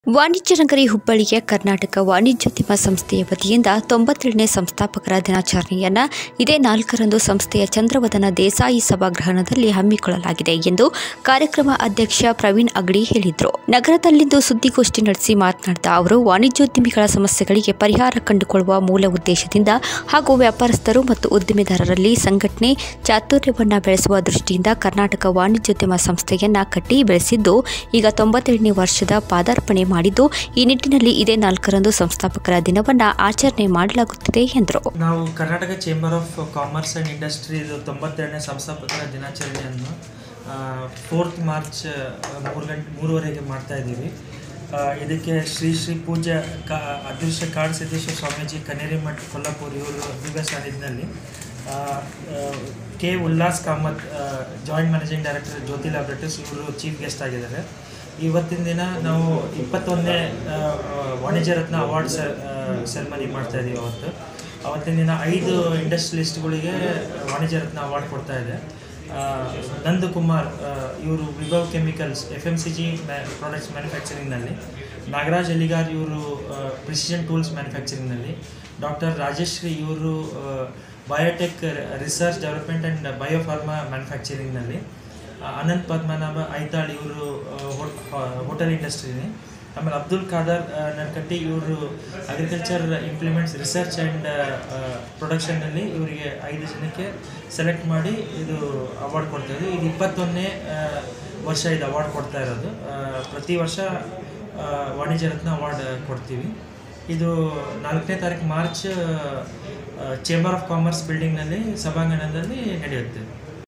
ವಾಣಿಜ್ಯ ನಗರಿ ಹುಬ್ಬಳ್ಳಿಯ ಕರ್ನಾಟಕ ವಾಣಿಜ್ಯೋದ್ಯಮ ಸಂಸ್ಥೆಯ ವತಿಯಿಂದ ತೊಂಬತ್ತೇಳನೇ ಸಂಸ್ಥಾಪಕರ ದಿನಾಚರಣೆಯನ್ನ ಇದೇ ನಾಲ್ಕರಂದು ಸಂಸ್ಥೆಯ ಚಂದ್ರವದನ ದೇಸಾಯಿ ಸಭಾಗೃಹದಲ್ಲಿ ಹಮ್ಮಿಕೊಳ್ಳಲಾಗಿದೆ ಎಂದು ಕಾರ್ಯಕ್ರಮ ಅಧ್ಯಕ್ಷ ಪ್ರವೀಣ್ ಅಗಡಿ ಹೇಳಿದರು ನಗರದಲ್ಲಿಂದು ಸುದ್ದಿಗೋಷ್ಠಿ ನಡೆಸಿ ಮಾತನಾಡಿದ ಅವರು ವಾಣಿಜ್ಯೋದ್ಯಮಿಗಳ ಸಮಸ್ಯೆಗಳಿಗೆ ಪರಿಹಾರ ಕಂಡುಕೊಳ್ಳುವ ಮೂಲ ಉದ್ದೇಶದಿಂದ ಹಾಗೂ ವ್ಯಾಪಾರಸ್ಥರು ಮತ್ತು ಉದ್ದಿಮೆದಾರರಲ್ಲಿ ಸಂಘಟನೆ ಚಾತುರ್ಯವನ್ನ ಬೆಳೆಸುವ ದೃಷ್ಟಿಯಿಂದ ಕರ್ನಾಟಕ ವಾಣಿಜ್ಯೋದ್ಯಮ ಸಂಸ್ಥೆಯನ್ನ ಕಟ್ಟಿ ಬೆಳೆಸಿದ್ದು ಈಗ ತೊಂಬತ್ತೇಳನೇ ವರ್ಷದ ಪಾದಾರ್ಪಣೆ ಮಾಡಿದ್ದು ಈ ನಿಟ್ಟಿನಲ್ಲಿ ಇದೇ ನಾಲ್ಕರಂದು ಸಂಸ್ಥಾಪಕರ ದಿನವನ್ನ ಆಚರಣೆ ಮಾಡಲಾಗುತ್ತಿದೆ ಎಂದರು ನಾವು Karnataka chamber of commerce and industries ತೊಂಬತ್ತೆರಡನೇ ಸಂಸ್ಥಾಪಕರ ದಿನಾಚರಣೆಯನ್ನು ಫೋರ್ತ್ ಮಾರ್ಚ್ ಮೂರು ಗಂಟೆ ಮೂರುವರೆಗೆ ಮಾಡ್ತಾ ಇದ್ದೀವಿ ಆ, ಇದಕ್ಕೆ ಶ್ರೀ ಶ್ರೀ ಪೂಜ್ಯ ಕಾ ಅದೃಶ್ಯ ಕಾಡ್ ಸಿದ್ದೇಶ್ವರ ಸ್ವಾಮೀಜಿ ಕನೇರಿ ಮಠ ಕೊಲ್ಲಾಪುರ್ ಇವರು ದಿವ್ಯ ಸಾನ್ನಿಧ್ಯದಲ್ಲಿ ಆ, ಆ, K Ullas Kamath joint managing director Jyothy laboratories ಇವರು ಚೀಫ್ ಗೆಸ್ಟ್ ಆಗಿದ್ದಾರೆ ಇವತ್ತಿನ ದಿನ ನಾವು ಇಪ್ಪತ್ತೊಂದನೇ ಆ, ಆ, ವಾಣಿಜ್ಯ ರತ್ನ ಅವಾರ್ಡ್ ಸೆರೆಮನಿ ಮಾಡ್ತಾ ಇದ್ದೀವಿ ಅವತ್ತು ಅವತ್ತಿನ ದಿನ ಐದು ಇಂಡಸ್ಟ್ರಿಲಿಸ್ಟ್ಗಳಿಗೆ ವಾಣಿಜ್ಯ ರತ್ನ ಅವಾರ್ಡ್ ಕೊಡ್ತಾ ಇದೆ ಆ, ನಂದಕುಮಾರ್ ಇವರು Vibhav chemicals F M C G products ಮ್ಯಾನುಫ್ಯಾಕ್ಚರಿಂಗ್ನಲ್ಲಿ ನಾಗರಾಜ್ ಅಲಿಗಾರ್ ಇವರು ಪ್ರಿಸಿಷನ್ ಟೂಲ್ಸ್ ಮ್ಯಾನುಫ್ಯಾಕ್ಚರಿಂಗ್ನಲ್ಲಿ ಡಾಕ್ಟರ್ ರಾಜಶ್ರೀ ಇವರು biotech research development and biopharma ಮ್ಯಾನುಫ್ಯಾಕ್ಚರಿಂಗ್ನಲ್ಲಿ ಅನಂತ್ ಪದ್ಮನಾಭ ಐತಾಳ್ ಇವರು ಹೋಟೆಲ್ ಇಂಡಸ್ಟ್ರಿನೇ ಆಮೇಲೆ ಅಬ್ದುಲ್ ಖಾದರ್ ಆ, ನರ್ಕಟ್ಟಿ ಇವರು ಅಗ್ರಿಕಲ್ಚರ್ ಇಂಪ್ಲಿಮೆಂಟ್ಸ್ ರಿಸರ್ಚ್ ಆ್ಯಂಡ್ ಪ್ರೊಡಕ್ಷನ್ನಲ್ಲಿ ಇವರಿಗೆ ಐದು ಜನಕ್ಕೆ ಸೆಲೆಕ್ಟ್ ಮಾಡಿ ಇದು ಅವಾರ್ಡ್ ಕೊಡ್ತಾ ಇದ್ದೀವಿ ಇದು ಇಪ್ಪತ್ತೊಂದನೇ ಆ, ವರ್ಷ ಇದು ಅವಾರ್ಡ್ ಕೊಡ್ತಾ ಇರೋದು ಆ, ಪ್ರತಿ ವರ್ಷ ಆ, ವಾಣಿಜ್ಯ ರತ್ನ ಅವಾರ್ಡ್ ಕೊಡ್ತೀವಿ ಇದು ನಾಲ್ಕನೇ ತಾರೀಕು ಮಾರ್ಚ್ ಚೇಂಬರ್ ಆಫ್ ಕಾಮರ್ಸ್ ಬಿಲ್ಡಿಂಗ್ನಲ್ಲಿ ಸಭಾಂಗಣದಲ್ಲಿ ನಡೆಯುತ್ತೆ